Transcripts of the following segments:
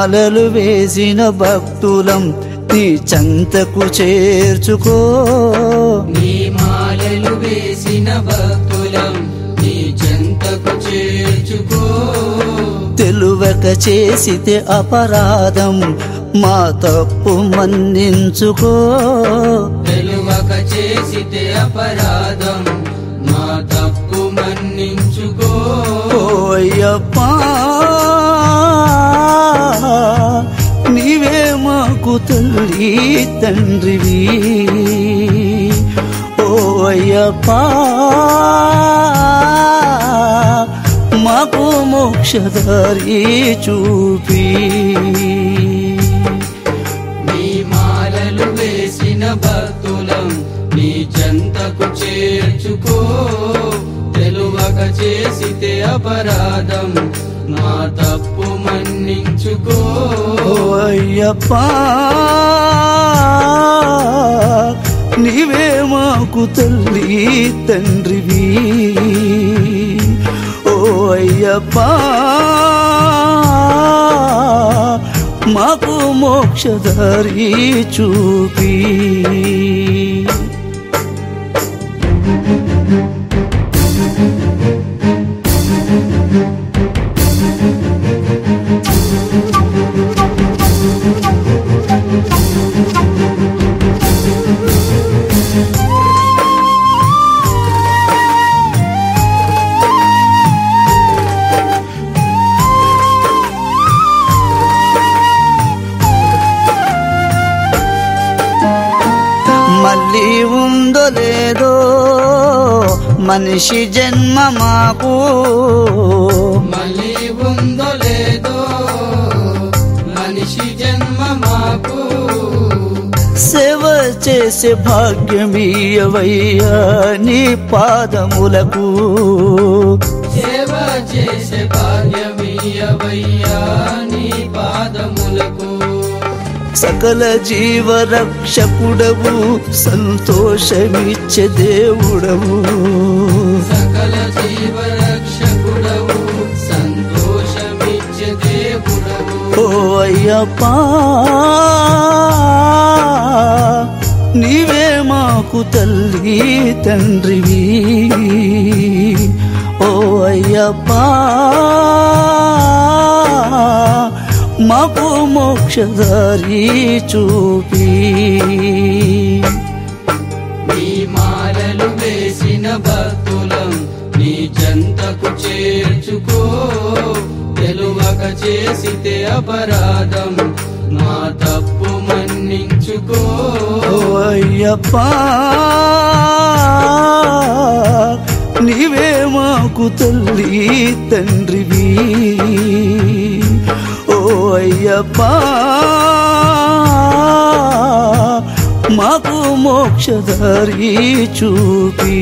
మాలలు వేసిన భక్తులం నీ చెంతకు చేర్చుకో నీ మాలలు వేసిన భక్తులం నీ చెంతకు చేర్చుకో తెలువక చేసితే అపరాధం మా తప్పు మన్నించుకో తెలువక చేసితే అపరాధం మా తప్పు మన్నించుకో ఓయ్యప్పా నీవే మాకు తల్లి తండ్రివి ఓయ్యప్పా మాకు మోక్షదారి చూపి నీ మాలలు వేసిన భక్తులం నీ చెంతకు చేర్చుకో తెలువక చేసితే అపరాధం మా తప్పు మన్నించుకో ఓయ్యప్పా నీవే మాకు తల్లి తండ్రివి ఓ అయ్యప్పా మాకు మోక్షదారి చూపి మళ్ళీ ఉందో లేదో మనిషి జన్మ మాకు మళ్ళీ ఉందో లేదో మనిషి జన్మ మాకు సేవ చేసే భాగ్యమీయవయ్యా నీ పాదములకు సేవ చేసే భాగ్యమీయవయ్యా నీ పాదములకు సకల జీవ రక్షకుడవు సంతోషమిచ్చే దేవుడవు సకల జీవ రక్షకుడవు సంతోషమిచ్చే దేవుడవు ఓ అయ్యప్పా నీవే మాకు తల్లి తండ్రివి ఓ అయ్యప్పా మాకు మోక్షదారి చూపి నీ మాలలు వేసిన భక్తులం నీ చెంతకు చేర్చుకో తెలువక చేసితే అపరాధం మా తప్పు మన్నించుకో ఓ అయ్యప్పా నీవే మాకు తల్లి తండ్రివి ఓ అయ్యప్పా మాకు మోక్షదారి చూపి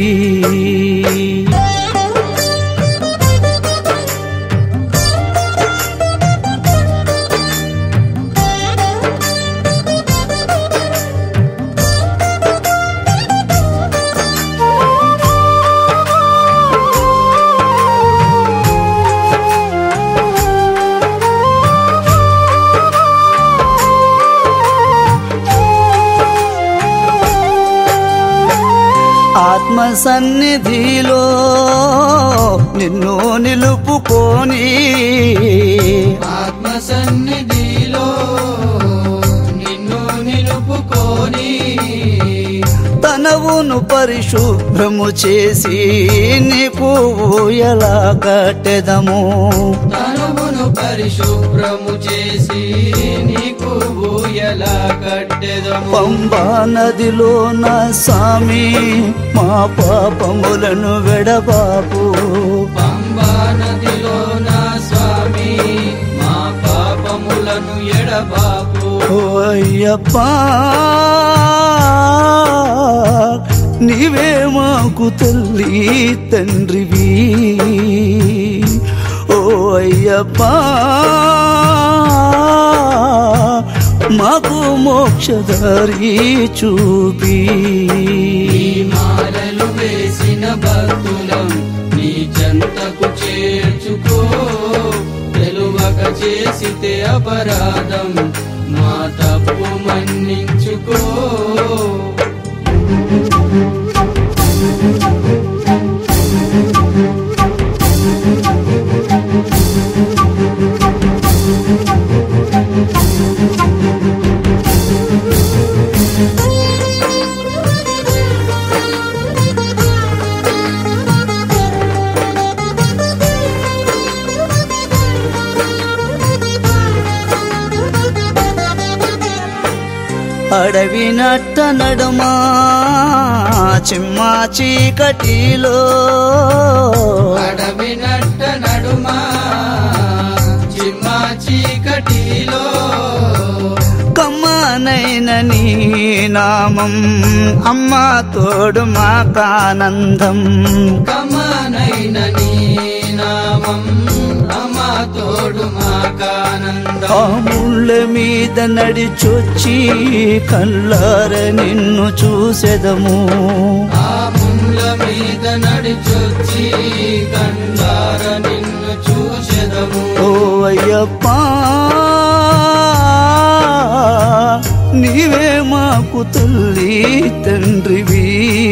ఆత్మ సన్నిధిలో నిన్ను నిలుపుకొని ఆత్మ సన్నిధిలో నిన్ను నిలుపుకొని తనవును పరిశుభ్రము చేసి నీకు ఎలా కట్టెదము తనువును పరిశుభ్రము చేసి నీకు ఊయలా కట్టెదము పంబా నదిలో నా స్వామి మా పాపములను వెడబాపు పంబా నదిలో నా స్వామి మా పాపములను ఎడబాపు ఓ అయ్యప్పా నీవే మాకు తల్లి తండ్రివి ఓ అయ్యప్పా మాకు మోక్షదారి చూపి నీ మాలలు వేసిన భక్తులం నీ చెంతకు చేర్చుకో తెలువక చేసితే అపరాధం మా తప్పు మన్నించుకో అడవి నట్ట నడుమా చిమ్మా చీకటిలో అడవి నట్ట నడుమా చిమ్మా చీకటిలో కమ్మనైన నీ నామం అమ్మా తోడు మాకానందం కమనైన నీ నామం అమ్మా తోడు మాకానందం ఆ ముళ్ళ మీద నడిచొచ్చి కళ్ళార నిన్ను చూసెదము ఆ ముళ్ళ మీద నడిచొచ్చి కండార నిన్ను చూచెదము ఓ అయ్యప్ప నీవే మాకు తల్లి తండ్రివి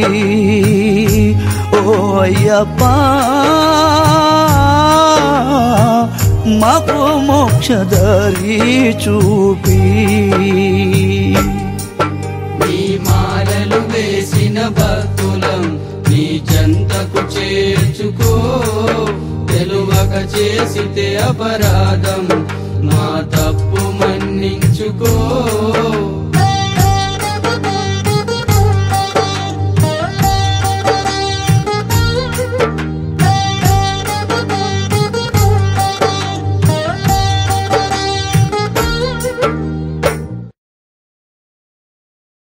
ఓ అయ్యప్ప మాకు మోక్షదారి చూపి నీ మాలలు వేసిన భక్తులం నీ చెంతకు చేర్చుకో తెలువక చేసితే అపరాధం మా తప్పు మన్నించుకో